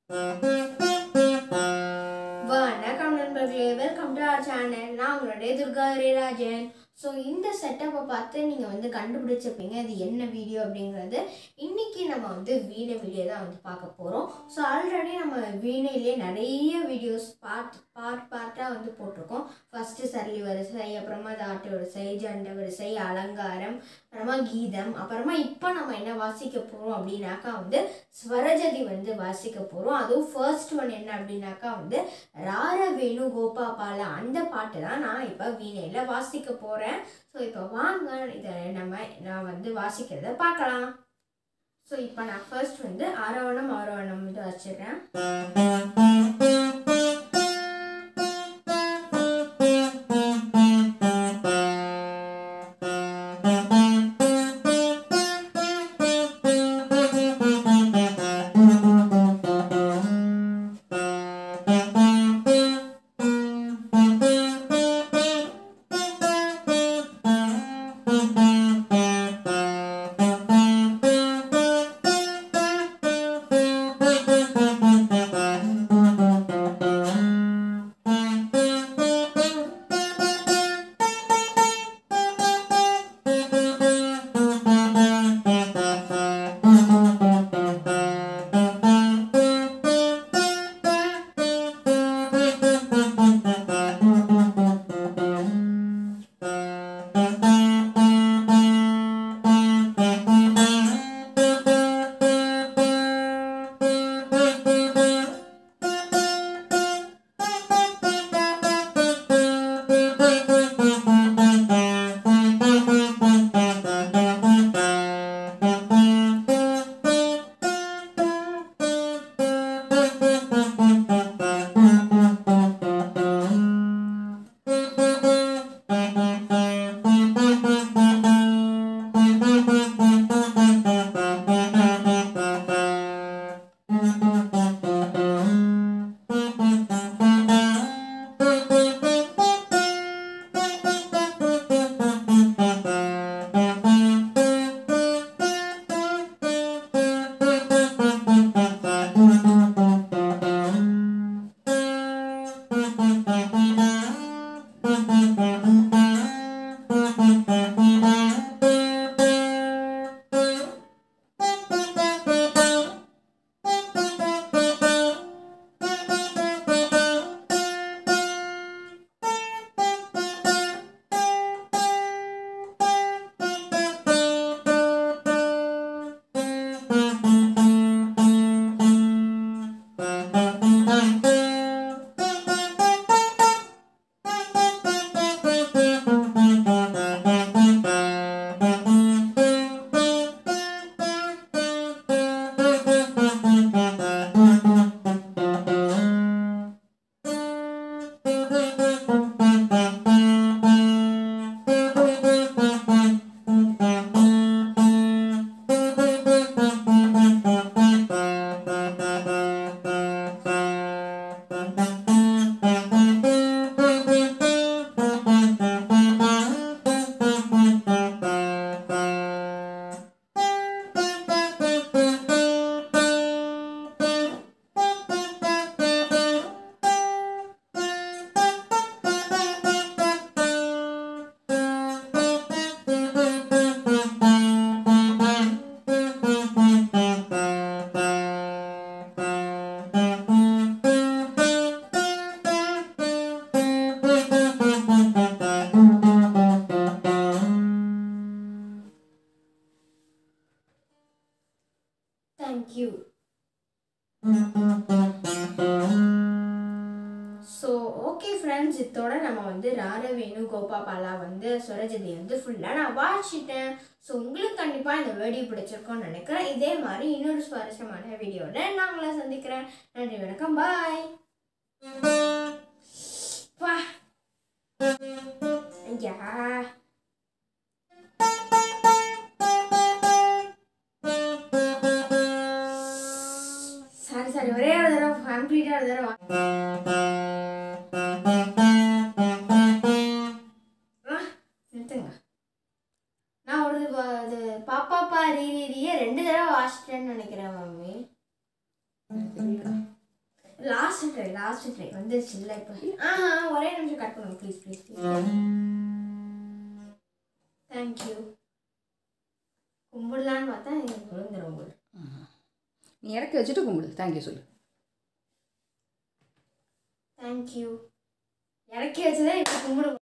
வணக்கம் நண்பர்களே welcome to our channel நான் உங்களுடைய துர்கா ஹரிராஜன் ஸோ இந்த செட்டப்பை பார்த்து நீங்கள் வந்து கண்டுபிடிச்சிருப்பீங்க இது என்ன வீடியோ அப்படிங்கிறது இன்னைக்கு நம்ம வந்து வீணை வீடியோ தான் வந்து பார்க்க போகிறோம் ஸோ ஆல்ரெடி நம்ம வீணையிலே நிறைய வீடியோஸ் பார்ட் பார்ட் பார்ட்டாக வந்து போட்டிருக்கோம் ஃபஸ்ட்டு சரளி வரிசை அப்புறமா தாட்டு வரிசை ஜண்ட வரிசை அலங்காரம் அப்புறமா கீதம் அப்புறமா இப்போ நம்ம என்ன வாசிக்க போகிறோம் அப்படின்னாக்கா வந்து ஸ்வரஜதி வந்து வாசிக்க போகிறோம் அதுவும் ஃபர்ஸ்ட் ஒன் என்ன அப்படின்னாக்கா வந்து ரார வேணு கோபாபால அந்த பாட்டு தான் நான் இப்போ வீணையில் வாசிக்க போகிறேன் ஸோ இப்போ வாங்க இதை நம்ம நான் வந்து வாசிக்கிறத பார்க்கலாம் ஸோ இப்போ நான் ஃபர்ஸ்ட் வந்து ஆரோவணம் ஆரோவணம் வந்து வச்சிடுறேன் தேங்க்யூ ஸோ ஓகே ஃப்ரெண்ட்ஸ் இதோட நம்ம வந்து ராரவேணு கோபாபாலா வந்து சுரஜதி வந்து ஃபுல்லாக நான் வாசிட்டேன் ஸோ உங்களுக்கு கண்டிப்பாக இந்த வீடியோ பிடிச்சிருக்கோன்னு நினைக்கிறேன் இதே மாதிரி இன்னொரு சுவாரஸ்யமான வீடியோவில் நான் உங்களை சந்திக்கிறேன் நன்றி வணக்கம் பாய் வா ஐயா சாரி சாரி ஒரே ஒரு தடவை கம்ப்ளீட்டாக ஒரு தடவை ஆ, நிறுத்துங்க நான் ஒரு வ- அது பாப்பாப்பா ரீ ரீ ரீயே ரெண்டு தடவை வாசிட்டேன்னு நினைக்கிறேன் மம்மி எனக்கு தெரியல ட்ரை லாஸ்ட் ட்ரை வந்துருச்சு இல்லை இப்போ ஆஹா ஒரே நிமிஷம் கட் பண்ணுங்க ப்ளீஸ் ப்ளீஸ் ப்ளீஸ் தேங்க்யூ கும்பிடலான்னு பார்த்தா எனக்கு விழுந்துடும் போது நீ இறக்கி வச்சுட்டு கும்பிடு தேங்க்யூ சொல்லு தேங்க்யூ இறக்கி வச்சுதான் இப்போ கும்பிட